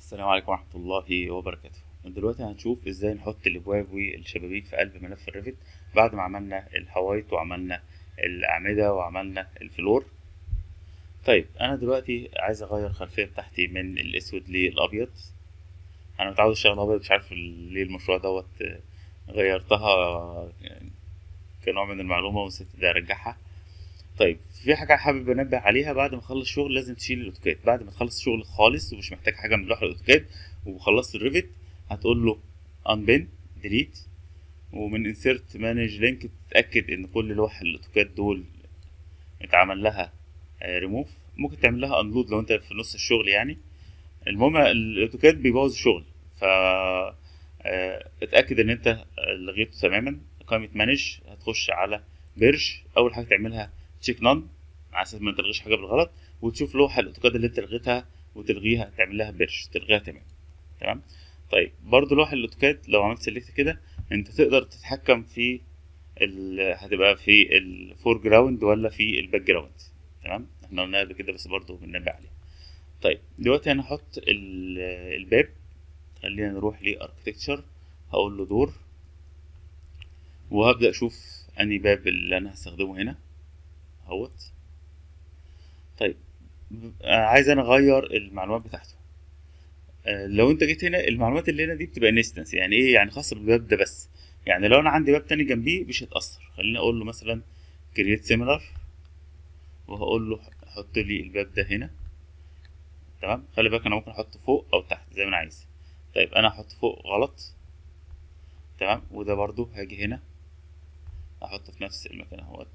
السلام عليكم ورحمة الله وبركاته دلوقتي هنشوف ازاي نحط الابواب والشبابيك في قلب ملف الريفت بعد ما عملنا الحوايط وعملنا الاعمدة وعملنا الفلور طيب انا دلوقتي عايز اغير الخلفية بتاعتي من الاسود للابيض انا متعود اشتغل ابيض مش عارف ليه المشروع دوت غيرتها كنوع من المعلومة ونسيت ده ارجعها طيب في حاجة حابب انبه عليها بعد ما تخلص شغل لازم تشيل الاوتوكاد بعد ما تخلص شغل خالص ومش محتاج حاجة من لوحة الاوتوكاد وخلصت الريفت هتقول له unpin delete ومن insert manage link تتأكد ان كل لوح الاوتوكاد دول اتعمل لها ريموف ممكن تعمل لها unload لو انت في نص الشغل يعني المهم الاوتوكاد بيبوظ الشغل ف اتأكد ان انت لغيته تماما قائمة مانج هتخش على بيرج اول حاجة تعملها تشيك نون على اساس ما تلغيش حاجه بالغلط وتشوف لوحه الاوتوكاد اللي انت لغيتها وتلغيها تعمل لها بيرش تلغيها تمام تمام طيب برضو لوحه الاوتوكاد لو عملت سيلكت كده انت تقدر تتحكم في ال... هتبقى في الفور جراوند ولا في الباك جراوند تمام احنا قلناها قبل كده بس برضو بننبه عليها طيب دلوقتي انا هحط ال... الباب خلينا نروح لاركتكتشر هقول له دور وهبدا اشوف اني باب اللي انا هستخدمه هنا اهوت طيب عايز انا اغير المعلومات بتاعته لو انت جيت هنا المعلومات اللي هنا دي بتبقى انستنس يعني ايه يعني خاصه بالباب ده بس يعني لو انا عندي باب تاني جنبيه مش هتاثر خليني اقول له مثلا create similar وهقول له حط لي الباب ده هنا تمام خلي بالك انا ممكن احطه فوق او تحت زي ما انا عايز طيب انا هحط فوق غلط تمام وده برضو هاجي هنا احطه في نفس المكان اهوت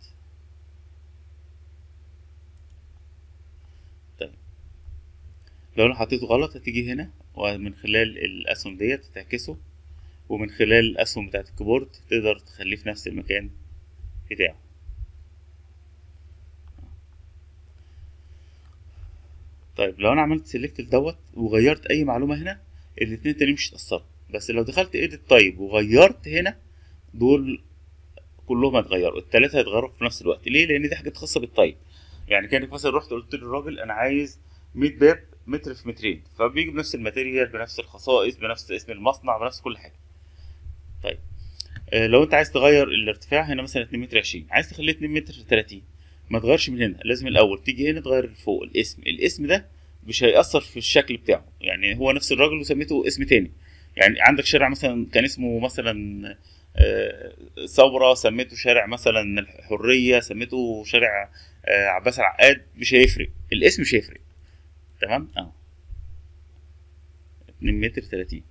طيب لو انا حطيته غلط هتيجي هنا ومن خلال الاسهم ديت تعكسه ومن خلال الاسهم بتاعت الكيبورد تقدر تخليه في نفس المكان بتاعه طيب لو انا عملت سيلكت لدوت وغيرت اي معلومه هنا الاتنين تانيين مش هيتاثروا بس لو دخلت ايديت طيب وغيرت هنا دول كلهم هيتغيروا التلاتة هيتغيروا في نفس الوقت ليه لان دي حاجات خاصه بالطيب يعني كانك مثلا رحت قلت للراجل انا عايز 100 باب متر في مترين فبيجي بنفس الماتيريال بنفس الخصائص بنفس اسم المصنع بنفس كل حاجه طيب آه لو انت عايز تغير الارتفاع هنا مثلا 2 متر 20 عايز تخليه 2 متر 30 ما تغيرش من هنا لازم الاول تيجي هنا تغير فوق الاسم الاسم ده مش هيأثر في الشكل بتاعه يعني هو نفس الراجل وسميته اسم تاني يعني عندك شارع مثلا كان اسمه مثلا ثورة سميته شارع مثلا الحرية سميته شارع عباس العقاد مش هيفرق الاسم مش هيفرق تمام اهو 2 متر 30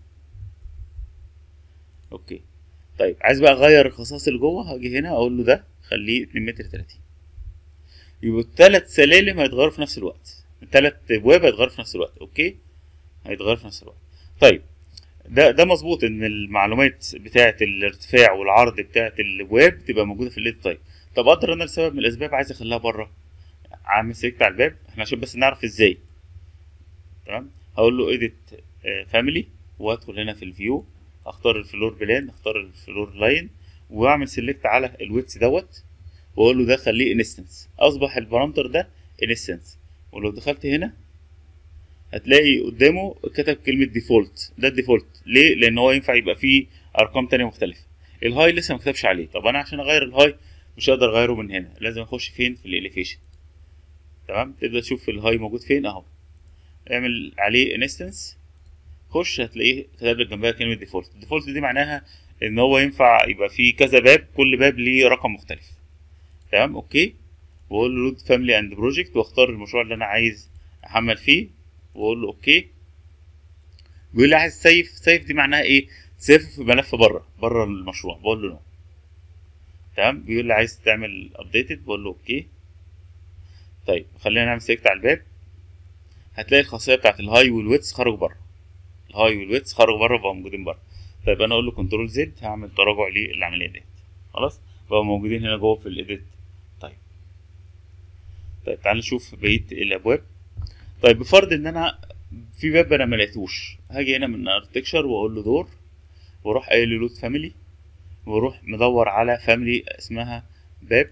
اوكي طيب عايز بقى اغير الخصائص اللي جوه هاجي هنا اقول له ده خليه 2 متر 30 يبقوا الثلاث سلالم هيتغيروا في نفس الوقت الثلاث ابواب هيتغيروا في نفس الوقت اوكي هيتغيروا في نفس الوقت طيب ده ده مظبوط ان المعلومات بتاعه الارتفاع والعرض بتاعه الابواب تبقى موجوده في الليد طيب طب اقدر انا لسبب من الاسباب عايز اخليها بره عامل سيلكت على الباب احنا عشان بس نعرف ازاي تمام هقول له اديت فاميلي وادخل هنا في الفيو اختار الفلور بلان اختار الفلور لاين واعمل سيلكت على الويتس دوت واقول له ده خليه انستنس اصبح البارامتر ده انستنس ولو دخلت هنا هتلاقي قدامه كتب كلمة ديفولت ده الديفولت ليه؟ لأن هو ينفع يبقى فيه أرقام تانية مختلفة الهاي لسه ما كتبش عليه طب أنا عشان أغير الهاي مش هقدر أغيره من هنا لازم أخش فين في الإليفيشن تمام تبدأ تشوف الهاي موجود فين أهو اعمل عليه انستنس خش هتلاقيه كتب لك جنبها كلمة ديفولت الديفولت دي معناها إن هو ينفع يبقى فيه كذا باب كل باب ليه رقم مختلف تمام أوكي وأقول له لود فاميلي أند بروجكت وأختار المشروع اللي أنا عايز أحمل فيه واقول له اوكي بيقول لي عايز سيف سيف دي معناها ايه سيف في ملف بره بره المشروع بقول له نو تمام بيقول لي عايز تعمل ابديتد بقول له اوكي طيب خلينا نعمل سيلكت على الباب هتلاقي الخاصيه بتاعت الهاي والويتس خرجوا بره الهاي والويتس خرجوا بره بقوا موجودين بره طيب انا اقول له كنترول زد هعمل تراجع للعمليه ديت خلاص بقوا موجودين هنا جوه في الايديت طيب طيب تعال نشوف بقيه الابواب طيب بفرض ان انا في باب انا ملقتوش هاجي هنا من اركتكشر واقول له دور واروح قايل له لود فاميلي واروح مدور على فاميلي اسمها باب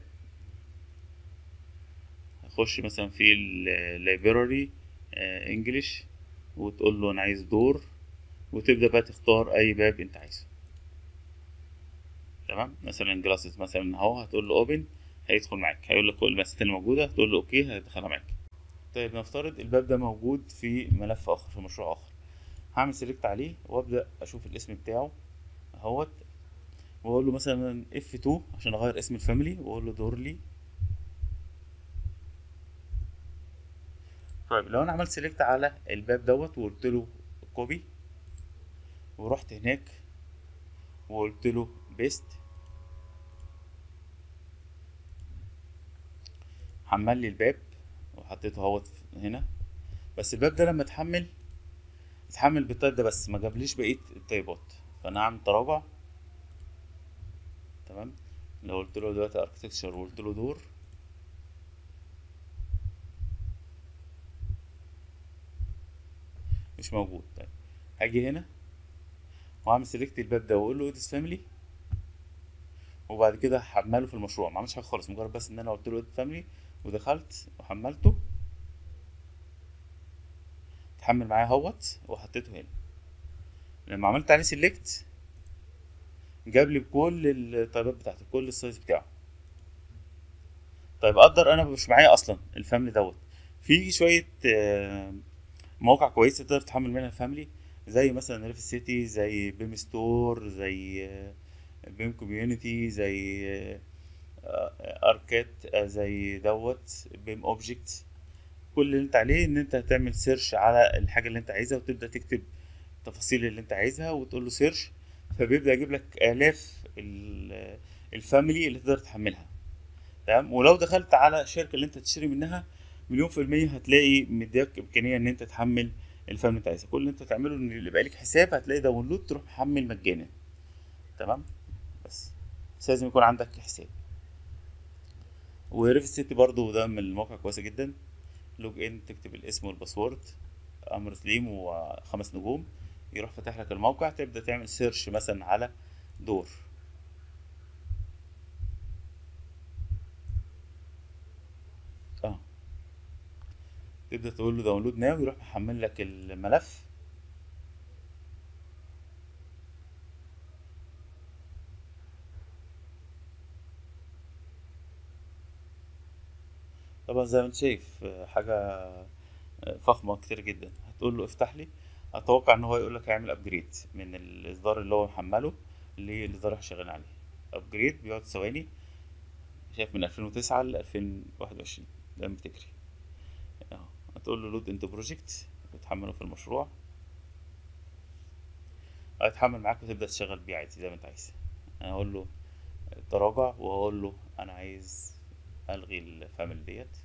هخش مثلا في اللايبراري انجلش وتقول له انا عايز دور وتبدا بقى تختار اي باب انت عايزه تمام مثلا جلاسز مثلا اهو هتقول له اوبن هيدخل معاك هيقول لك كل المسات اللي موجوده هتقول له اوكي هيدخلها معاك طيب نفترض الباب ده موجود في ملف اخر في مشروع اخر هعمل سيلكت عليه وابدا اشوف الاسم بتاعه اهوت واقول له مثلا اف 2 عشان اغير اسم الفاميلي واقول له دور لي طيب لو انا عملت سيلكت على الباب دوت وقلت له كوبي ورحت هناك وقلت له بيست حمل لي الباب وحطيته اهوت هنا بس الباب ده لما اتحمل اتحمل بالتايب ده بس ما جابليش بقيه التايبات فانا هعمل تراجع تمام لو قلت له دلوقتي اركتكتشر وقلت له دور مش موجود طيب هاجي هنا واعمل سيلكت الباب ده واقول له اديس فاميلي وبعد كده هحمله في المشروع ما عملتش حاجه خالص مجرد بس ان انا قلت له اديس فاميلي ودخلت وحملته اتحمل معايا اهوت وحطيته هنا لما عملت عليه سيلكت جاب لي بكل الطيبات بتاعته كل السايز بتاعه طيب اقدر انا مش معايا اصلا الفاميلي دوت في شويه آه، مواقع كويسه تقدر تحمل منها الفاميلي زي مثلا ريف سيتي زي بيم ستور زي آه، بيم كوميونيتي زي آه، آه، اركات آه، زي دوت بيم اوبجكت كل اللي انت عليه ان انت هتعمل سيرش على الحاجه اللي انت عايزها وتبدا تكتب التفاصيل اللي انت عايزها وتقول له سيرش فبيبدا يجيب لك الاف ال- الفاميلي اللي تقدر تحملها تمام ولو دخلت على الشركه اللي انت تشتري منها مليون في المية هتلاقي مديك إمكانية إن أنت تحمل الفهم اللي أنت عايزه كل اللي أنت تعمله إن يبقى لك حساب هتلاقي داونلود تروح محمل مجانا تمام بس بس لازم يكون عندك حساب وريف سيتي برضو ده من المواقع كويسة جدا لوج ان تكتب الاسم والباسورد امر سليم وخمس نجوم يروح فاتح لك الموقع تبدا تعمل سيرش مثلا على دور اه تبدا تقول له داونلود ناو يروح محمل لك الملف طبعا زي ما انت شايف آه، حاجة آه، فخمة كتير جدا هتقول له افتح لي اتوقع ان هو يقول لك هيعمل ابجريد من الاصدار اللي هو محمله للاصدار اللي احنا شغالين عليه ابجريد بيقعد ثواني شايف من 2009 ل 2021 ده بتجري اهو هتقول له لود انتو بروجكت وتحمله في المشروع هيتحمل معاك وتبدأ تشتغل بيه عادي زي ما انت عايز انا هقول له تراجع وهقول له انا عايز الغي الفاميلي ديت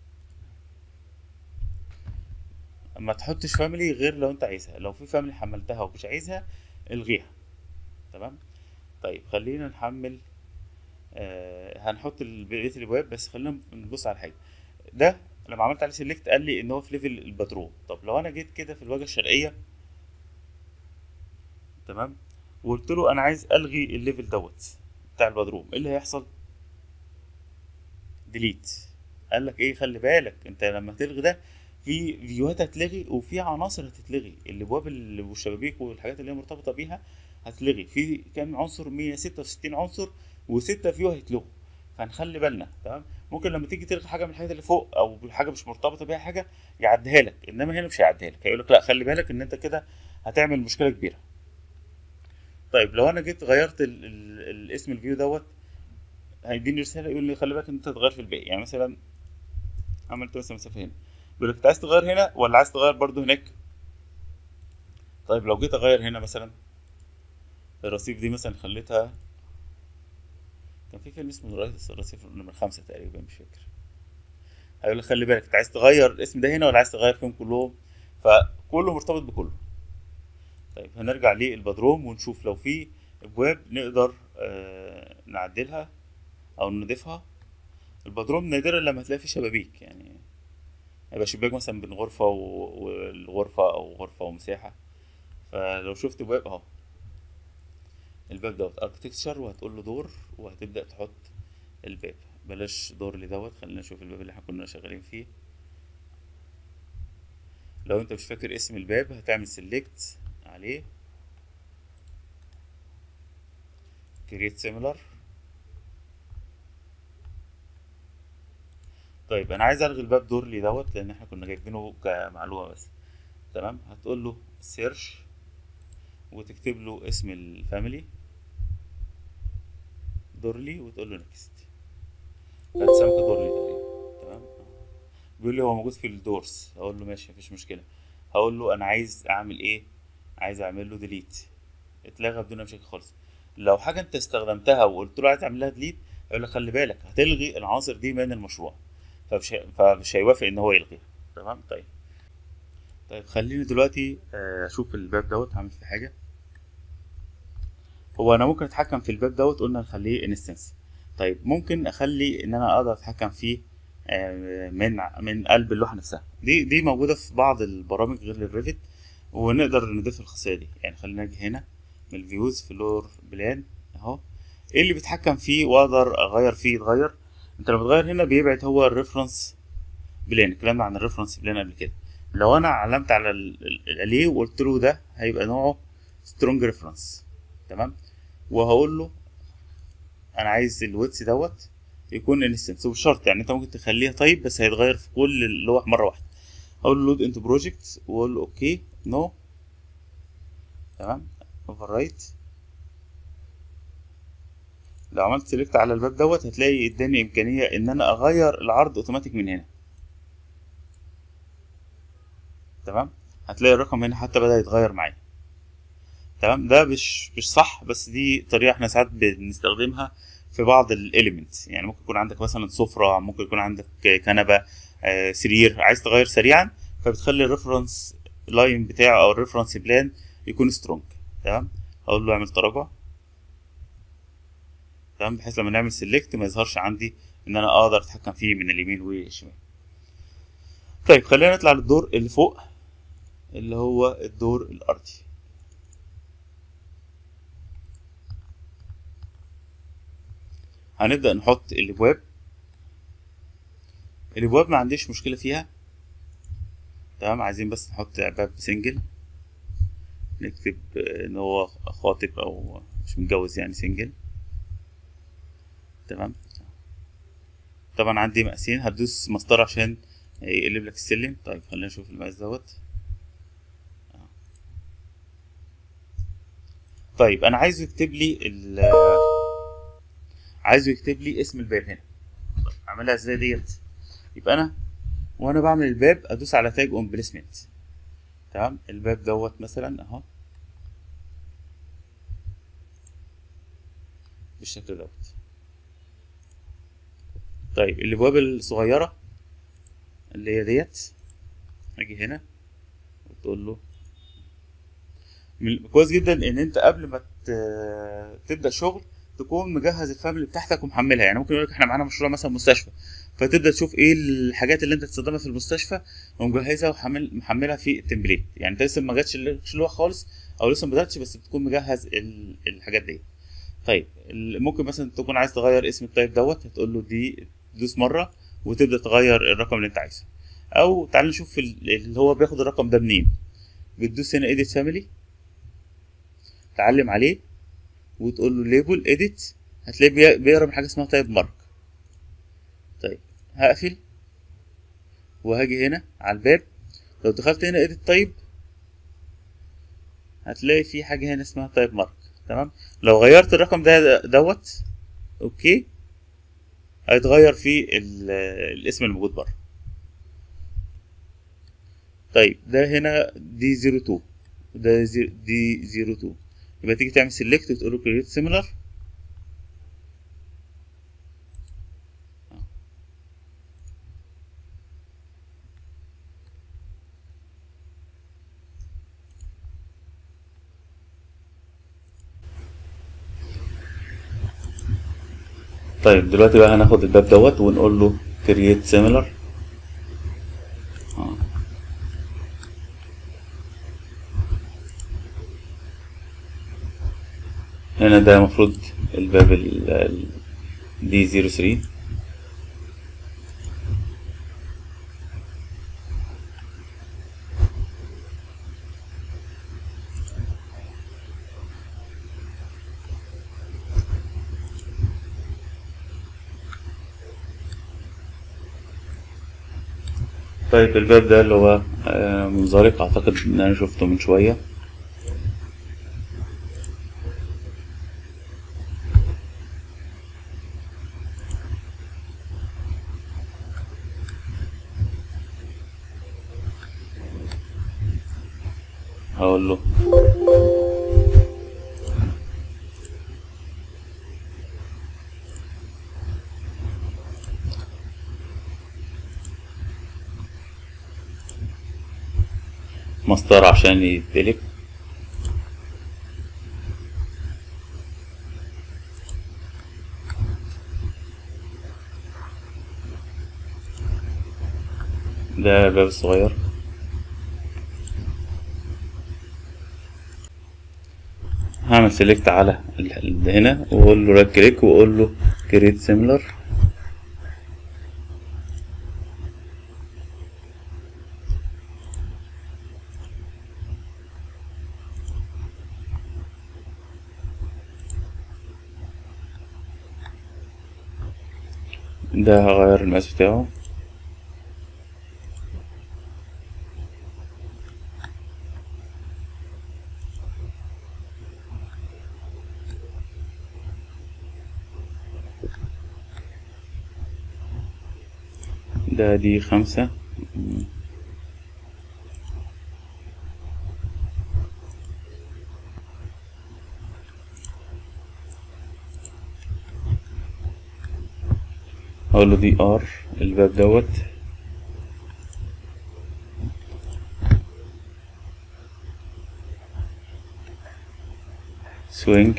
ما تحطش فاميلي غير لو انت عايزها لو في فاميلي حملتها ومش عايزها الغيها تمام طيب خلينا نحمل آه هنحط ال- بقية الابواب بس خلينا نبص على حاجه ده لما عملت عليه سيلكت قال لي ان هو في ليفل البدروم طب لو انا جيت كده في الواجهه الشرقيه تمام وقلت له انا عايز الغي الليفل دوت بتاع البدروم ايه اللي هيحصل ديليت قال لك ايه خلي بالك انت لما تلغي ده في فيوهات هتلغي وفي عناصر هتتلغي الابواب اللي- والشبابيك والحاجات اللي هي مرتبطه بيها هتلغي في كام عنصر 166 عنصر وستة فيو هيتلغوا فنخلي بالنا تمام ممكن لما تيجي تلغي حاجه من الحاجات اللي فوق او حاجه مش مرتبطه بيها حاجه يعديها لك انما هنا مش هيعديها لك هيقول لك لا خلي بالك ان انت كده هتعمل مشكله كبيره طيب لو انا جيت غيرت ال ال الاسم الفيو دوت هيديني رساله يقول لي خلي بالك ان انت تغير في الباقي يعني مثلا عملت مثلا مسافه هنا بيقول لك انت عايز تغير هنا ولا عايز تغير برضو هناك طيب لو جيت اغير هنا مثلا الرصيف دي مثلا خليتها كان في فيلم اسمه الرصيف الرصيف نمرة خمسة تقريبا مش فاكر هيقول لك خلي بالك انت عايز تغير الاسم ده هنا ولا عايز تغير فيهم كلهم فكله مرتبط بكله طيب هنرجع للبدروم ونشوف لو في ابواب نقدر آه نعدلها او نضيفها البدروم نادرا لما تلاقي فيه شبابيك يعني يبقى شباك مثلا بين غرفة و- والغرفة أو غرفة ومساحة فلو شفت باب أهو الباب دوت اركتكتشر وهتقول له دور وهتبدأ تحط الباب بلاش دور لي دوت خلينا نشوف الباب اللي احنا كنا شغالين فيه لو انت مش فاكر اسم الباب هتعمل سيلكت عليه create similar طيب انا عايز الغي الباب دورلي دوت لان احنا كنا جايبينه كمعلومه بس تمام هتقول له سيرش وتكتب له اسم الفاميلي دورلي وتقول له نكست هتسمك دورلي تقريبا تمام بيقول لي هو موجود في الدورس اقول له ماشي مفيش مشكله هقول له انا عايز اعمل ايه عايز اعمل له ديليت اتلغى بدون مشاكل خالص لو حاجه انت استخدمتها وقلت له عايز اعمل لها ديليت يقول لك خلي بالك هتلغي العناصر دي من المشروع فمش هي- فمش هيوافق ان هو يلغيها تمام طيب طيب خليني دلوقتي آه، اشوف الباب دوت هعمل فيه حاجه هو انا ممكن اتحكم في الباب دوت قلنا نخليه انستنس طيب ممكن اخلي ان انا اقدر اتحكم فيه آه، من من قلب اللوحه نفسها دي دي موجوده في بعض البرامج غير الريفت ونقدر نضيف الخاصيه دي يعني خلينا نجي هنا من الفيوز فلور بلان اهو ايه اللي بيتحكم فيه واقدر اغير فيه يتغير انت لما تغير هنا بيبعد هو الريفرنس بلان اتكلمنا عن الريفرنس بلان قبل كده لو انا علمت على ال- ال- الاليه وقلت له ده هيبقى نوعه سترونج ريفرنس تمام وهقول له انا عايز الويتس دوت يكون انستنس ومش شرط يعني انت ممكن تخليها طيب بس هيتغير في كل اللوح مره واحده اقول له لود انت بروجكت واقول له اوكي نو تمام اوفر رايت لو عملت سيلكت على الباب دوت هتلاقي اداني امكانيه ان انا اغير العرض اوتوماتيك من هنا تمام هتلاقي الرقم هنا حتى بدأ يتغير معايا تمام ده مش مش صح بس دي طريقه احنا ساعات بنستخدمها في بعض الاليمنتس يعني ممكن يكون عندك مثلا سفره ممكن يكون عندك كنبه آه، سرير عايز تغير سريعا فبتخلي الريفرنس لاين بتاعه او الريفرنس بلان يكون سترونج تمام اقول له اعمل تراجع تمام بحيث لما نعمل سيلكت ما يظهرش عندي ان انا اقدر اتحكم فيه من اليمين والشمال طيب خلينا نطلع للدور اللي فوق اللي هو الدور الارضي هنبدأ نحط الابواب الابواب ما عنديش مشكلة فيها تمام عايزين بس نحط باب سنجل نكتب آه، ان هو خاطب او مش متجوز يعني سنجل تمام طبعا عندي مقاسين هتدوس مسطرة عشان يقلب لك السلم طيب خلينا نشوف المقاس دوت آه. طيب انا عايزه يكتب لي ال عايزه يكتب لي اسم الباب هنا طيب اعملها ازاي ديت يبقى انا وانا بعمل الباب ادوس على تاج اون بليسمنت تمام الباب دوت مثلا اهو بالشكل دوت طيب الابواب الصغيره اللي هي ديت اجي هنا وتقول له من- كويس جدا ان انت قبل ما ت- تبدا شغل تكون مجهز الفاميلي بتاعتك ومحملها يعني ممكن يقول لك احنا معانا مشروع مثلا مستشفى فتبدا تشوف ايه الحاجات اللي انت تستخدمها في المستشفى ومجهزها وحمل محملها في التمبليت يعني انت لسه ما جاتش اللوحه خالص او لسه ما بداتش بس بتكون مجهز ال- الحاجات دي طيب ال- ممكن مثلا تكون عايز تغير اسم التايب دوت هتقول له دي تدوس مره وتبدا تغير الرقم اللي انت عايزه او تعال نشوف ال- اللي هو بياخد الرقم ده منين بتدوس هنا edit family تعلم عليه وتقول له ليبل edit هتلاقيه بي- بيقرا من حاجه اسمها تايب مارك طيب هقفل وهاجي هنا على الباب لو دخلت هنا edit type هتلاقي في حاجه هنا اسمها تايب مارك تمام لو غيرت الرقم ده دوت اوكي هيتغير في ال- الاسم الموجود بره طيب ده هنا دي 02 ده زي- دي 02 يبقى تيجي تعمل سيلكت وتقول له create similar طيب دلوقتي بقى هناخد الباب دوت ونقول له create similar آه. هنا ده المفروض الباب ال ال- دي 03 طيب الباب ده اللي هو آه، منزلق اعتقد ان انا شفته من شوية هقول له مسطرة عشان يتدلك ده باب صغير هعمل سيلكت على ال- ال- هنا واقول له رايت كليك واقول له كريت سيميلر ده هغير المقاس بتاعه ده دي خمسة مم. اقول له دي ار الباب دوت سوينج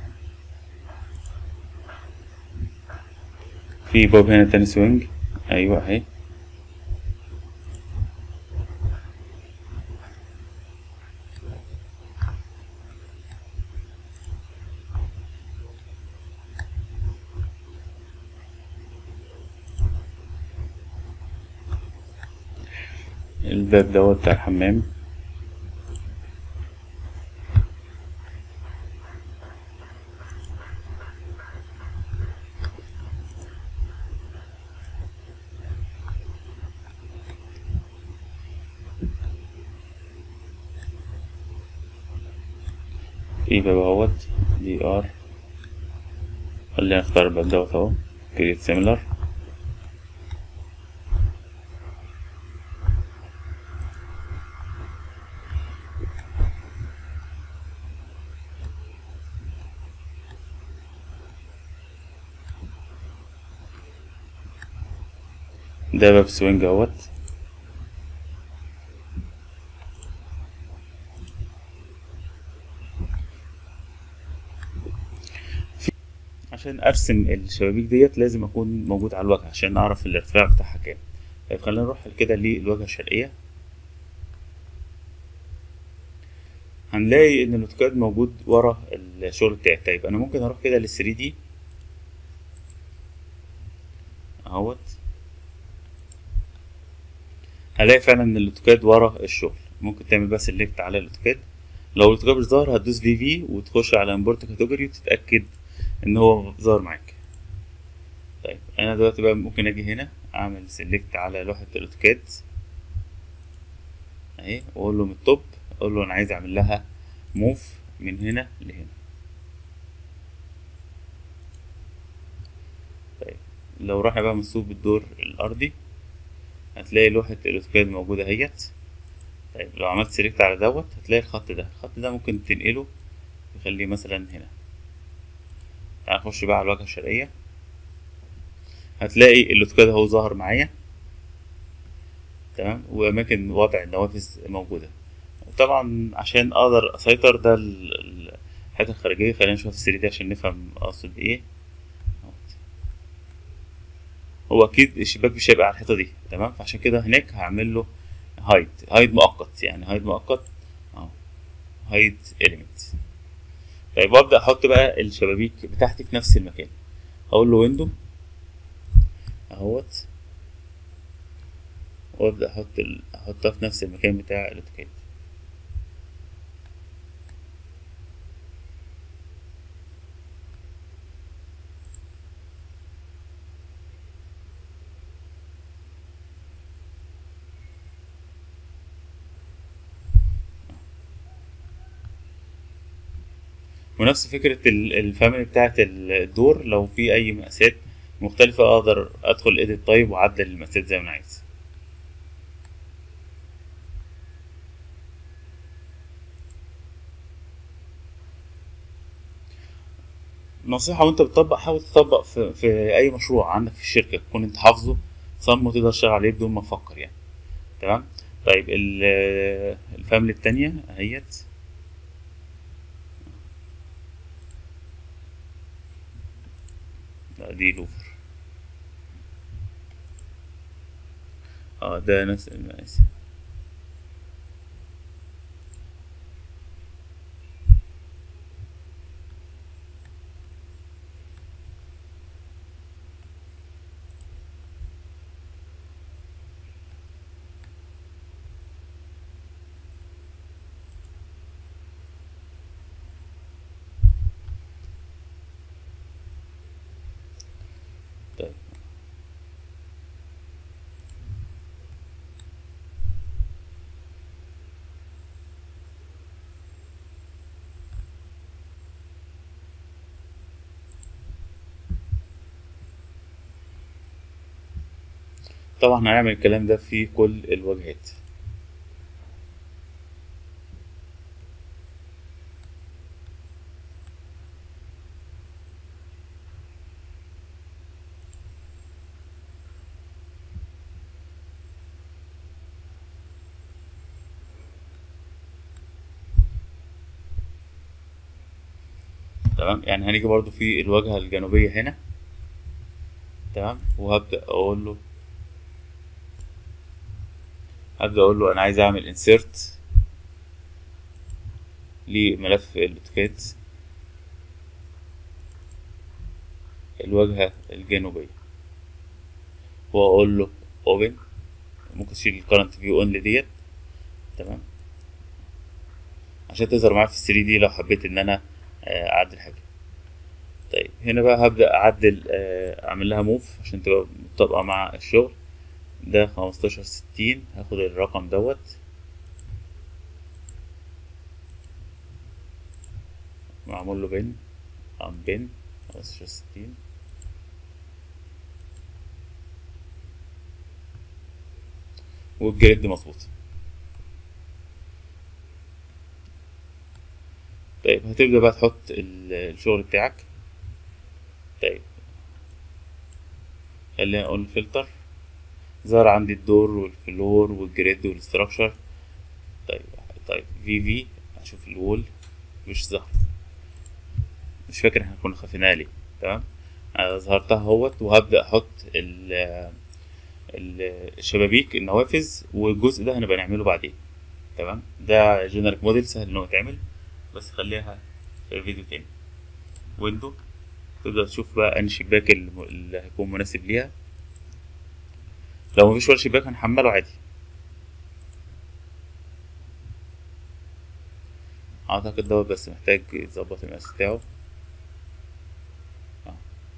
في باب هنا تاني سوينج ايوه اهي الباب دوت بتاع الحمام في باب اهوت دي ار خلينا نختار الباب دوت اهو كريت سيميلر ده باب سوينج اهوت في- عشان ارسم الشبابيك ديت لازم اكون موجود على الواجهه عشان اعرف الارتفاع بتاعها كام طيب خلينا نروح كده للواجهه الشرقيه هنلاقي ان الاوتوكاد موجود ورا الشغل بتاعي طيب انا ممكن اروح كده لل 3 دي اهوت هلاقي فعلا ان الاوتوكاد ورا الشغل ممكن تعمل بس سيلكت على الاوتوكاد لو الاوتوكاد مش ظاهر هتدوس في في وتخش على امبورت كاتيجوري وتتاكد ان هو ظاهر معاك طيب انا دلوقتي بقى ممكن اجي هنا اعمل سيلكت على لوحه الاوتوكاد اهي واقول له من التوب اقول له انا عايز اعمل لها موف من هنا لهنا طيب لو راح بقى منصوب بالدور الارضي هتلاقي لوحة الأوتوكاد موجودة اهيت طيب لو عملت سيلكت على دوت هتلاقي الخط ده الخط ده ممكن تنقله تخليه مثلا هنا تعال نخش بقى على الواجهة الشرقية هتلاقي الأوتوكاد اهو ظهر معايا تمام وأماكن وضع النوافذ موجودة طبعا عشان أقدر أسيطر ده ال- ال- الحتة الخارجية خلينا نشوف السري دي عشان نفهم أقصد إيه هو اكيد الشباك مش هيبقى على الحيطه دي تمام فعشان كده هناك هعمل له هايد هايد مؤقت يعني هايد مؤقت اهو هايد اليمنت طيب وابدا احط بقى الشبابيك بتاعتي في نفس المكان اقول له ويندو اهوت وابدا احط ال... احطها في نفس المكان بتاع الاوتوكاد ونفس فكرة ال- الفاميلي بتاعة الدور لو في أي مقاسات مختلفة أقدر أدخل إيديت طيب وأعدل المقاسات زي ما أنا عايز نصيحة وأنت بتطبق حاول تطبق في, في أي مشروع عندك في الشركة تكون أنت حافظه صم وتقدر تشتغل عليه بدون ما تفكر يعني تمام طيب ال- الفاميلي التانية اهيت لا دي لوفر اه ده نفس المقاس طيب طبعا هنعمل الكلام ده في كل الواجهات تمام يعني هنيجي برضو في الواجهة الجنوبية هنا تمام وهبدأ أقول له هبدأ أقول له أنا عايز أعمل insert لملف الأوتوكاد الواجهة الجنوبية وأقول له open ممكن تشيل ال current view only ديت تمام عشان تظهر معايا في 3 دي لو حبيت إن أنا آه، أعدل حاجة طيب هنا بقى هبدأ أعدل آه، أعمل لها موف عشان تبقى مطابقة مع الشغل ده خمستاشر ستين هاخد الرقم دوت معمول له بن ام بن خمستاشر ستين والجريد مظبوط طيب هتبدأ بقى تحط ال- الشغل بتاعك طيب خلينا نقول فلتر ظهر عندي الدور والفلور والجريد والاستراكشر طيب طيب في في اشوف الوول مش ظهر مش فاكر احنا كنا خفيناها ليه تمام انا ظهرتها اهوت وهبدا احط ال ال- الشبابيك النوافذ والجزء ده هنبقى نعمله بعدين تمام ده جنريك موديل سهل ان هو يتعمل بس خليها في فيديو تاني ويندو تقدر تشوف بقى انهي شباك الم- اللي هيكون مناسب ليها لو مفيش ولا شباك هنحمله عادي اعتقد دوت بس محتاج يتظبط المقاس بتاعه آه.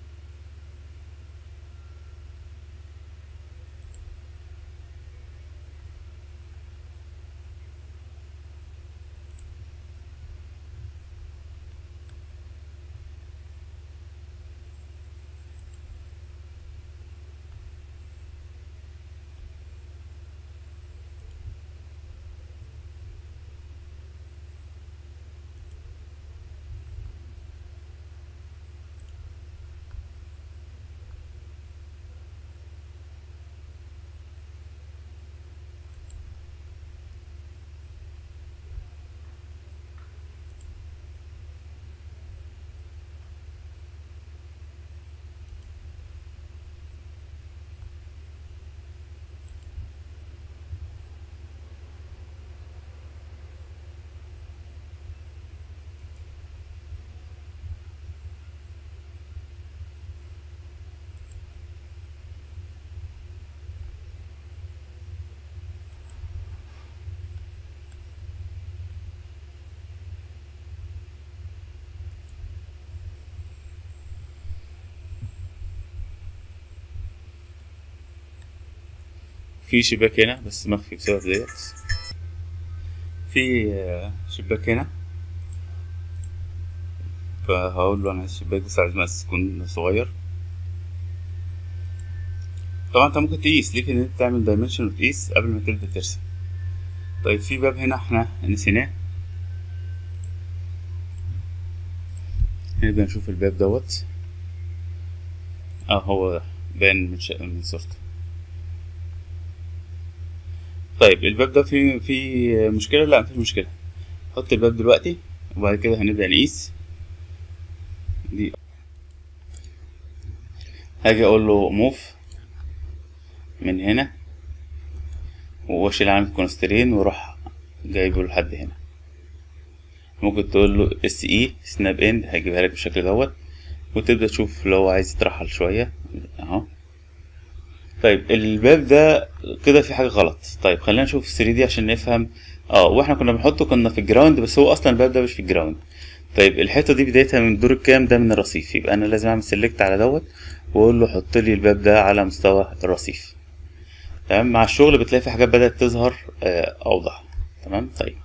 في شباك هنا بس مخفي بسبب ديت في آه، شباك هنا فهقول له انا عايز الشباك بس عايز مقاس يكون صغير طبعا انت ممكن تقيس ليك ان انت تعمل دايمنشن وتقيس قبل ما تبدا ترسم طيب في باب هنا احنا نسيناه نبدأ نشوف الباب دوت اه هو باين من شا... من صورته طيب الباب ده فيه فيه مشكلة لا مفيش مشكلة حط الباب دلوقتي وبعد كده هنبدأ نقيس دي هاجي اقول له موف من هنا واشيل علامة كونسترين واروح جايبه لحد هنا ممكن تقول له اس اي سناب اند هيجيبها لك بالشكل دوت وتبدا تشوف لو عايز يترحل شويه اهو طيب الباب ده كده في حاجه غلط طيب خلينا نشوف 3 دي عشان نفهم اه واحنا كنا بنحطه كنا في الجراوند بس هو اصلا الباب ده مش في الجراوند طيب الحته دي بدايتها من الدور الكام ده من الرصيف يبقى انا لازم اعمل سيلكت على دوت واقول له حط لي الباب ده على مستوى الرصيف تمام مع الشغل بتلاقي في حاجات بدات تظهر آه اوضح تمام طيب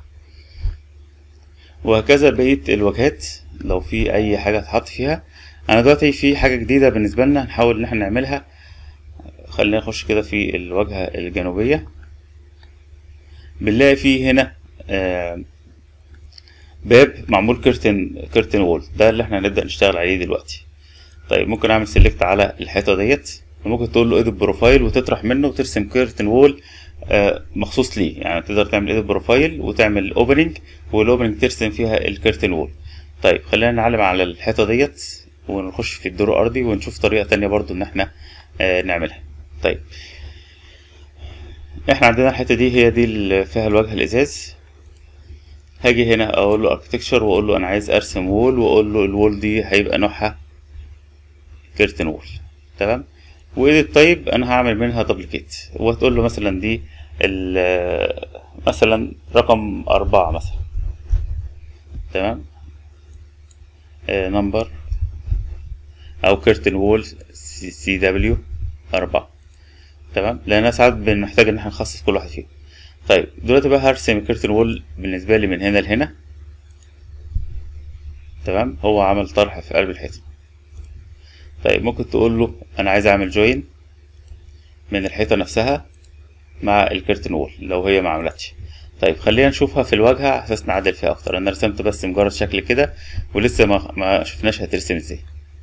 وهكذا بقية الواجهات لو في أي حاجة تحط فيها أنا دلوقتي في حاجة جديدة بالنسبة لنا هنحاول إن احنا نعملها خلينا نخش كده في الواجهة الجنوبية بنلاقي فيه هنا آه باب معمول كرتن كرتن وول ده اللي احنا هنبدأ نشتغل عليه دلوقتي طيب ممكن أعمل سيلكت على الحيطة ديت وممكن تقول له ايديت بروفايل وتطرح منه وترسم كيرتن وول آه مخصوص ليه يعني تقدر تعمل ايديت بروفايل وتعمل اوبننج والاوبننج ترسم فيها الكيرتن وول طيب خلينا نعلم على الحيطه ديت ونخش في الدور الارضي ونشوف طريقه تانية برضو ان احنا آه نعملها طيب احنا عندنا الحته دي هي دي اللي فيها الواجهه الازاز هاجي هنا اقول له اركتكتشر واقول له انا عايز ارسم وول واقول له الوول دي هيبقى نوعها كيرتن وول تمام وايديت طيب انا هعمل منها دبليكيت وتقول له مثلا دي مثلا رقم أربعة مثلا تمام نمبر أو كيرتن وول سي دبليو أربعة تمام لأن ساعات بنحتاج إن احنا نخصص كل واحد فيهم طيب دلوقتي بقى هرسم الكيرتن وول بالنسبة لي من هنا لهنا تمام هو عمل طرح في قلب الحيطة طيب ممكن تقول له انا عايز اعمل جوين من الحيطه نفسها مع الكيرتن وول لو هي ما عملتش طيب خلينا نشوفها في الواجهه على اساس نعدل فيها اكتر انا رسمت بس مجرد شكل كده ولسه ما ما شفناش هترسم ازاي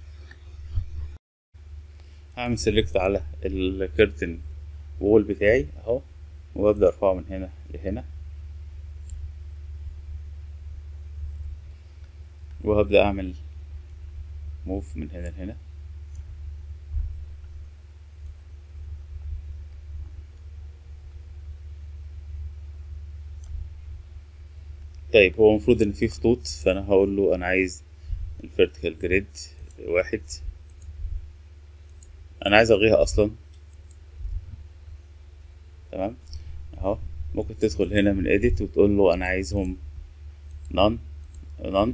هعمل سيلكت على الكيرتن وول بتاعي اهو وابدا ارفعه من هنا لهنا وهبدا اعمل موف من هنا لهنا طيب هو المفروض ان في خطوط فانا هقول له انا عايز الفيرتيكال جريد واحد انا عايز الغيها اصلا تمام اهو ممكن تدخل هنا من edit وتقول له انا عايزهم none none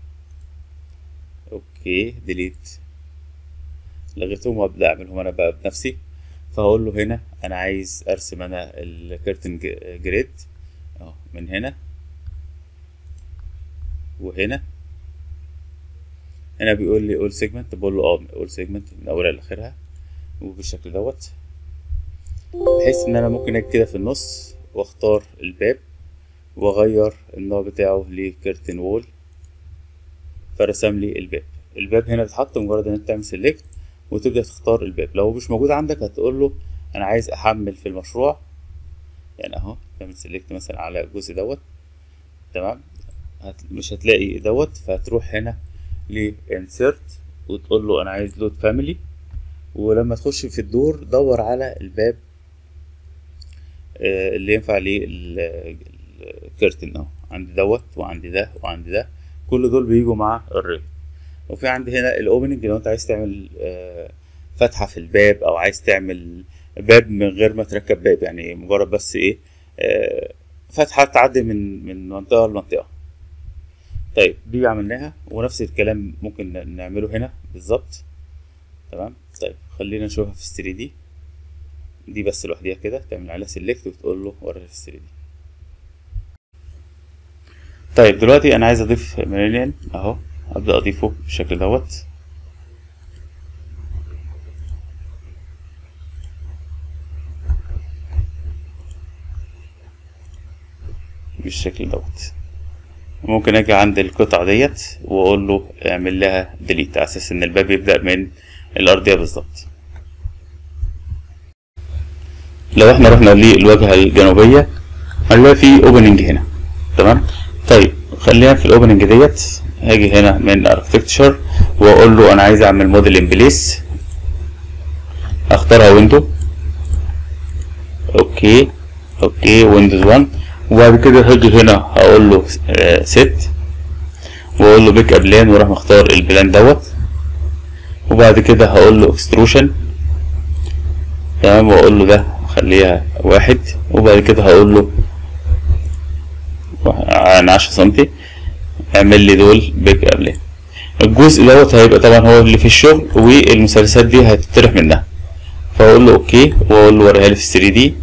اوكي ديليت لغيتهم وابدا اعملهم انا بقى بنفسي فهقول له هنا انا عايز ارسم انا الكيرتن جريد اهو من هنا وهنا هنا بيقول لي اول سيجمنت بقول له اه اول سيجمنت من اولها لاخرها وبالشكل دوت بحيث ان انا ممكن اجي كده في النص واختار الباب واغير النوع بتاعه لكيرتن وول فرسم لي الباب الباب هنا بيتحط مجرد ان انت تعمل سيلكت وتبدا تختار الباب لو مش موجود عندك هتقول له انا عايز احمل في المشروع يعني اهو تعمل سيلكت مثلا على الجزء دوت تمام هت... مش هتلاقي دوت فهتروح هنا لانسيرت وتقول له انا عايز لود فاميلي ولما تخش في الدور دور على الباب آه اللي ينفع للكرتن اهو عندي دوت وعندي ده وعندي ده كل دول بيجوا مع الريف وفي عندي هنا الاوبننج لو انت عايز تعمل آه فتحه في الباب او عايز تعمل باب من غير ما تركب باب يعني مجرد بس ايه آه فتحه تعدي من من منطقه لمنطقه طيب دي عملناها ونفس الكلام ممكن نعمله هنا بالظبط تمام طيب خلينا نشوفها في 3 دي دي بس لوحديها كده تعمل عليها سيلكت وتقول له وريها في 3 دي طيب دلوقتي انا عايز اضيف ميريديان اهو ابدا اضيفه بالشكل دوت بالشكل دوت ممكن اجي عند القطعة ديت واقول له اعمل لها ديليت على اساس ان الباب يبدأ من الارضية بالظبط لو احنا رحنا للواجهة الجنوبية هنلاقي في اوبننج هنا تمام طيب خلينا في الاوبننج ديت هاجي هنا من اركتكتشر واقول له انا عايز اعمل موديل ان بليس اختارها ويندو اوكي اوكي ويندوز 1 وبعد كده هاجي هنا هقول له ست واقول له بيك بلان واروح مختار البلان دوت وبعد كده هقول له اكستروشن تمام واقول له ده خليها واحد وبعد كده هقول له عن عشرة سنتي اعمل لي دول بيك بلان الجزء دوت هيبقى طبعا هو اللي في الشغل والمثلثات دي هتطرح منها فاقول له اوكي واقول له وريها لي في 3 دي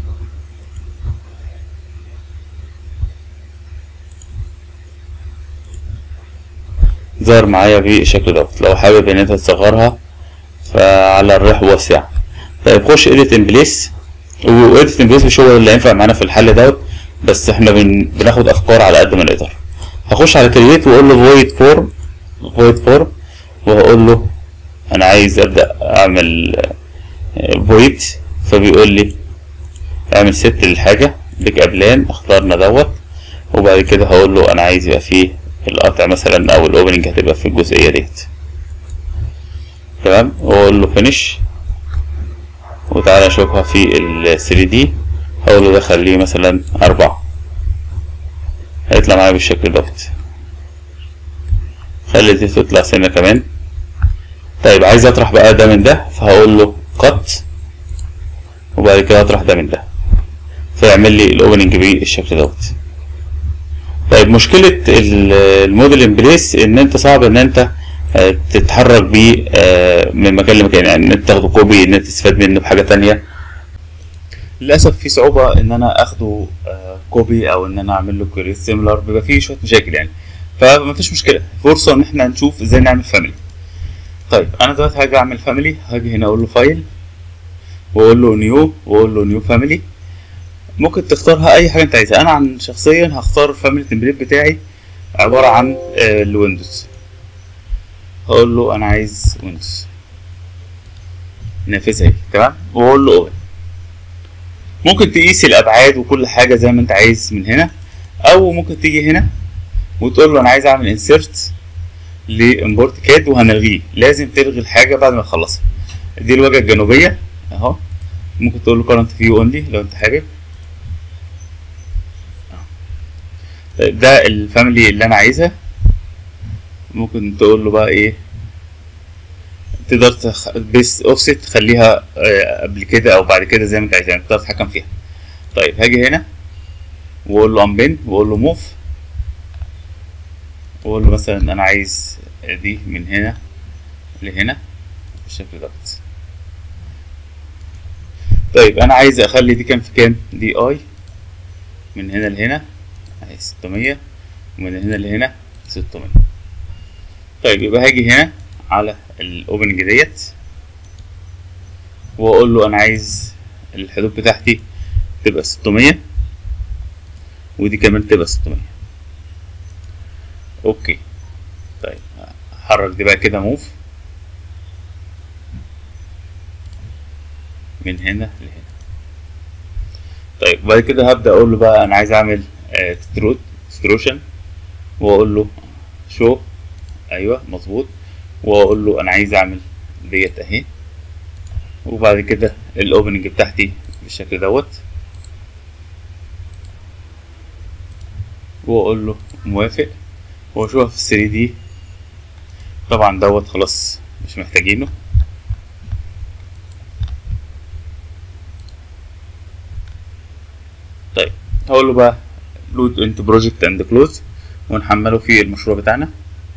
ظهر معايا بالشكل دوت لو حابب ان انت تصغرها فعلى الريح واسع طيب خش edit in place و edit in place مش هو اللي هينفع معانا في الحل دوت بس احنا بن... بناخد افكار على قد ما نقدر هخش على create واقول له void form void form وهقول له انا عايز ابدا اعمل void فبيقول لي اعمل ست للحاجه بيك ابلان اختارنا دوت وبعد كده هقول له انا عايز يبقى فيه القطع مثلا او الاوبننج هتبقى في الجزئيه ديت تمام واقول له فينيش وتعالى اشوفها في ال 3 دي هقول له ده خليه مثلا أربعة هيطلع معايا بالشكل دوت خلي دي تطلع سنة كمان طيب عايز اطرح بقى ده من ده فهقول له قط وبعد كده اطرح ده من ده فيعمل لي الاوبننج بالشكل دوت طيب مشكلة الموديل امبريس ان انت صعب ان انت تتحرك بيه من مكان لمكان يعني ان انت تاخده كوبي ان انت تستفاد منه بحاجة تانية للأسف في صعوبة ان انا اخده كوبي او ان انا اعمل له كريت سيميلار بيبقى فيه شوية مشاكل يعني فمفيش مشكلة فرصة ان احنا نشوف ازاي نعمل فاميلي طيب انا دلوقتي هاجي اعمل فاميلي هاجي هنا اقول له فايل واقول له نيو واقول له نيو فاميلي ممكن تختارها اي حاجه انت عايزها انا عن شخصيا هختار فاميلي تمبليت بتاعي عباره عن الويندوز هقول له انا عايز ويندوز نافذها اهي تمام واقول له اوبن ممكن تقيس الابعاد وكل حاجه زي ما انت عايز من هنا او ممكن تيجي هنا وتقول له انا عايز اعمل انسيرت لامبورت كاد وهنلغيه لازم تلغي الحاجه بعد ما تخلصها دي الواجهه الجنوبيه اهو ممكن تقول له كارنت فيو اونلي لو انت حابب ده الفاميلي اللي انا عايزها ممكن تقول له بقى ايه تقدر تخ... بس اوفست تخليها قبل كده او بعد كده زي ما انت عايز يعني تقدر تتحكم فيها طيب هاجي هنا واقول له امبين واقول له موف واقول له مثلا انا عايز دي من هنا لهنا بالشكل دوت طيب انا عايز اخلي دي كام في كام دي اي من هنا لهنا ستمية ومن هنا لهنا ستمية طيب يبقى هاجي هنا على الاوبننج ديت واقول له انا عايز الحدود بتاعتي تبقى ستمية ودي كمان تبقى ستمية اوكي طيب هحرك دي بقى كده موف من هنا لهنا طيب بعد كده هبدأ اقول له بقى انا عايز اعمل اكستروشن واقول له شو ايوه مظبوط واقول له انا عايز اعمل ديت اهي وبعد كده الاوبننج بتاعتي بالشكل دوت واقول له موافق واشوفها في 3 دي طبعا دوت خلاص مش محتاجينه طيب هقول له بقى لود انت بروجكت اند كلوز ونحمله في المشروع بتاعنا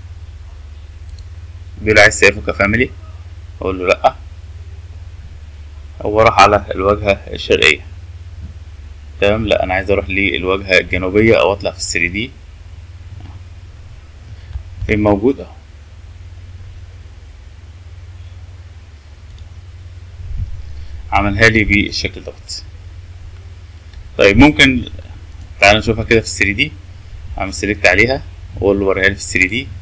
بيقول عايز سيفه كفاميلي اقول له لا هو راح على الواجهة الشرقية تمام لا انا عايز اروح للواجهة الجنوبية او اطلع في الثري دي فين موجود اهو عملها لي بالشكل دوت طيب ممكن تعال نشوفها كده في 3 دي اعمل سيلكت عليها واقول له وريها لي في 3 دي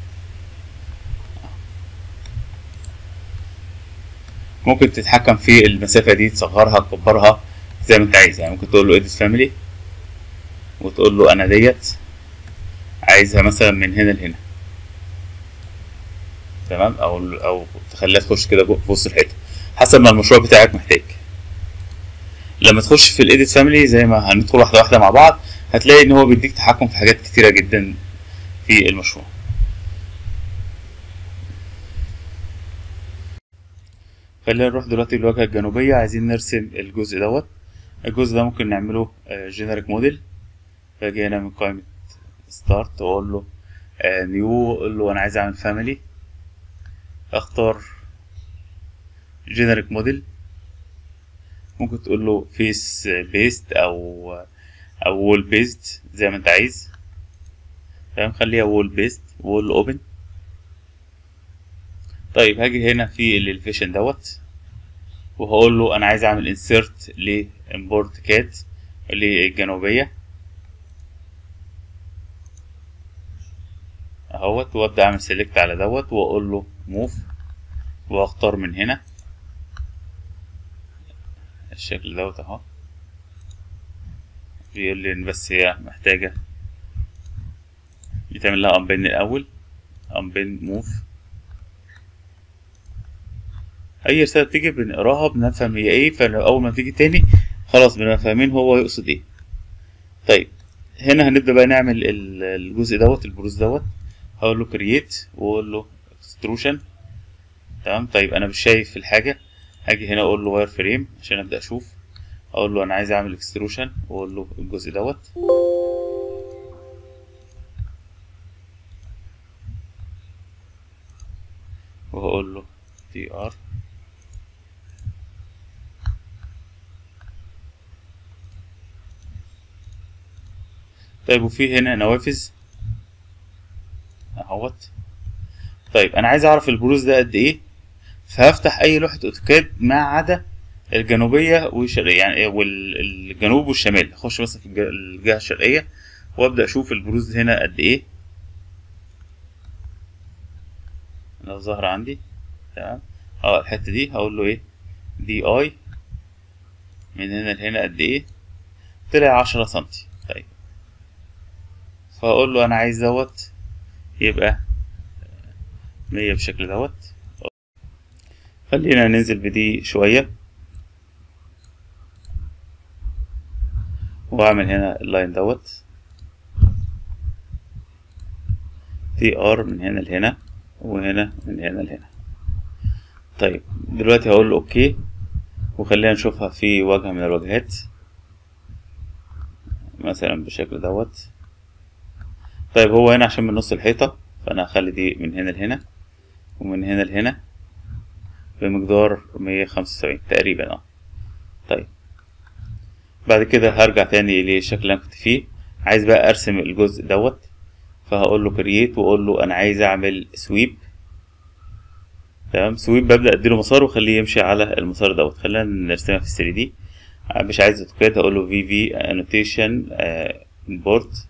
ممكن تتحكم في المسافة دي تصغرها تكبرها زي ما انت عايز يعني ممكن تقول له edit family وتقول له انا ديت عايزها مثلا من هنا لهنا تمام او او تخليها تخش كده جوه في وسط الحيطه حسب ما المشروع بتاعك محتاج لما تخش في الايديت فاميلي زي ما هندخل واحده واحده مع بعض هتلاقي ان هو بيديك تحكم في حاجات كتيره جدا في المشروع خلينا نروح دلوقتي للواجهه الجنوبيه عايزين نرسم الجزء دوت الجزء ده ممكن نعمله جينيريك موديل فاجي هنا من قائمه ستارت واقول له نيو اقول له انا عايز اعمل فاميلي اختار جينيريك موديل ممكن تقول له فيس بيست او او وول بيست زي ما انت عايز تمام خليها وول بيست وول اوبن طيب هاجي هنا في الالفيشن دوت وهقول له انا عايز اعمل انسيرت لامبورت كات للجنوبيه اهوت وابدا اعمل سيلكت على دوت واقول له موف واختار من هنا الشكل دوت اهو بيقول لي ان بس هي محتاجه يتعمل لها امبين الاول امبين موف اي رساله بتيجي بنقراها بنفهم هي ايه فاول ما تيجي تاني خلاص بنبقى فاهمين هو يقصد ايه طيب هنا هنبدا بقى نعمل الجزء دوت البروز دوت هقول له كرييت واقول له اكستروشن تمام طيب انا مش شايف الحاجه هاجي هنا اقول له واير فريم عشان ابدا اشوف اقول له انا عايز اعمل اكستروشن واقول له الجزء دوت وهقول له تي ار طيب وفي هنا نوافذ اهوت طيب انا عايز اعرف البروز ده قد ايه فهفتح اي لوحه اوتوكاد ما عدا الجنوبيه والشرقيه يعني والجنوب والشمال اخش مثلا في الجهه الشرقيه وابدا اشوف البروز هنا قد ايه لو ظهر عندي تمام اه الحته دي هقول له ايه دي اي من هنا لهنا قد ايه طلع عشرة سنتي طيب فاقول له انا عايز دوت يبقى مية بالشكل دوت خلينا ننزل بدي شوية واعمل هنا اللاين دوت تي ار من هنا لهنا وهنا من هنا لهنا طيب دلوقتي هقول له اوكي وخلينا نشوفها في وجهة من الواجهات مثلا بالشكل دوت طيب هو هنا عشان من نص الحيطة فأنا هخلي دي من هنا لهنا ومن هنا لهنا بمقدار مية خمسة وسبعين تقريبا اه طيب بعد كده هرجع تاني للشكل اللي أنا كنت فيه عايز بقى أرسم الجزء دوت فهقول له كرييت وأقول له أنا عايز أعمل سويب تمام سويب ببدأ أديله مسار وأخليه يمشي على المسار دوت خلينا نرسمها في 3 دي مش عايز اوتوكاد هقول له في في انوتيشن امبورت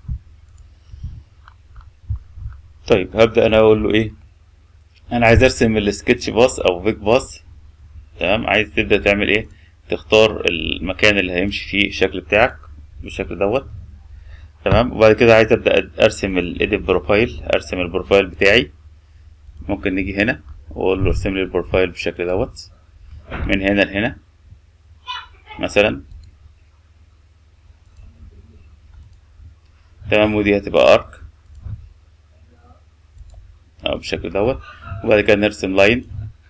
طيب هبدأ أنا أقول له إيه أنا عايز أرسم السكتش باص أو فيك باص تمام عايز تبدأ تعمل إيه تختار المكان اللي هيمشي فيه الشكل بتاعك بالشكل دوت تمام وبعد كده عايز أبدأ أرسم الإيديت بروفايل أرسم البروفايل بتاعي ممكن نيجي هنا وأقول له ارسم لي البروفايل بالشكل دوت من هنا لهنا مثلا تمام ودي هتبقى ارك اه بالشكل دوت وبعد كده نرسم لاين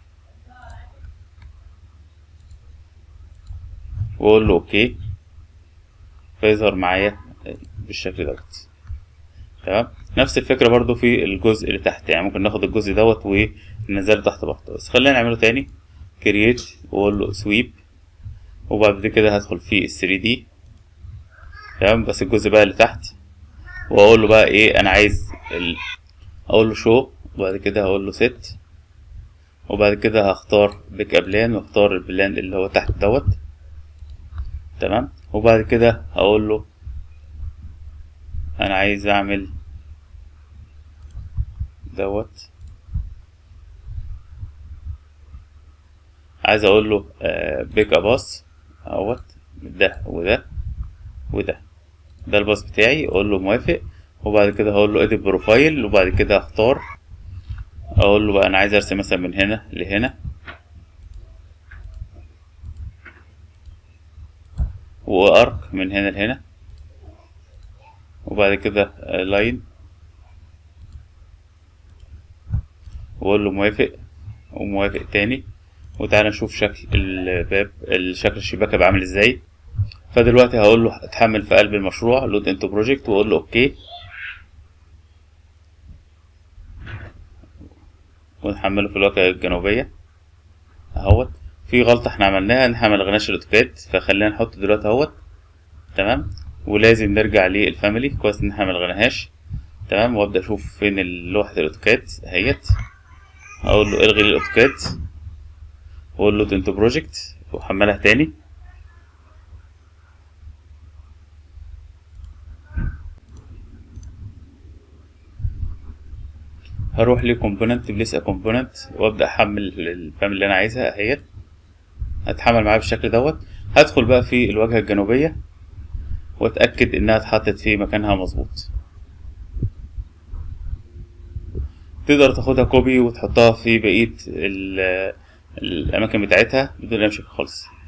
واقول له اوكي فيظهر معايا بالشكل دوت تمام نفس الفكره برضو في الجزء اللي تحت يعني ممكن ناخد الجزء دوت وننزله تحت بعض بس خلينا نعمله تاني كرييت واقول له سويب وبعد كده هدخل في ال 3 دي تمام بس الجزء بقى اللي تحت واقول له بقى ايه انا عايز ال... اقول له شو وبعد كده هقول له ست وبعد كده هختار بيك ابلان واختار البلان اللي هو تحت دوت تمام وبعد كده هقول له انا عايز اعمل دوت عايز اقول له بيك اباص اهوت ده وده وده ده الباص بتاعي اقول له موافق وبعد كده هقول له اديت بروفايل وبعد كده اختار اقول له بقى انا عايز ارسم مثلا من هنا لهنا وارك من هنا لهنا وبعد كده لاين واقول له موافق وموافق تاني وتعالى نشوف شكل الباب شكل الشباك هيبقى عامل ازاي فدلوقتي هقول له اتحمل في قلب المشروع لود انتو بروجكت واقول له اوكي ونحمله في الواجهة الجنوبية اهوت في غلطة احنا عملناها ان احنا ملغناش الاوتوكاد فخلينا نحط دلوقتي اهوت تمام ولازم نرجع للفاميلي كويس ان احنا ملغناهاش تمام وابدا اشوف فين لوحة الاوتوكاد اهيت اقول له الغي الاوتوكاد واقول له انتو بروجكت وحملها تاني هروح لكومبوننت بليس كومبوننت وابدا احمل الفاميلي اللي انا عايزها اهيت هتحمل معايا بالشكل دوت هدخل بقى في الواجهه الجنوبيه واتاكد انها اتحطت في مكانها مظبوط تقدر تاخدها كوبي وتحطها في بقيه الاماكن بتاعتها بدون اي مشاكل خالص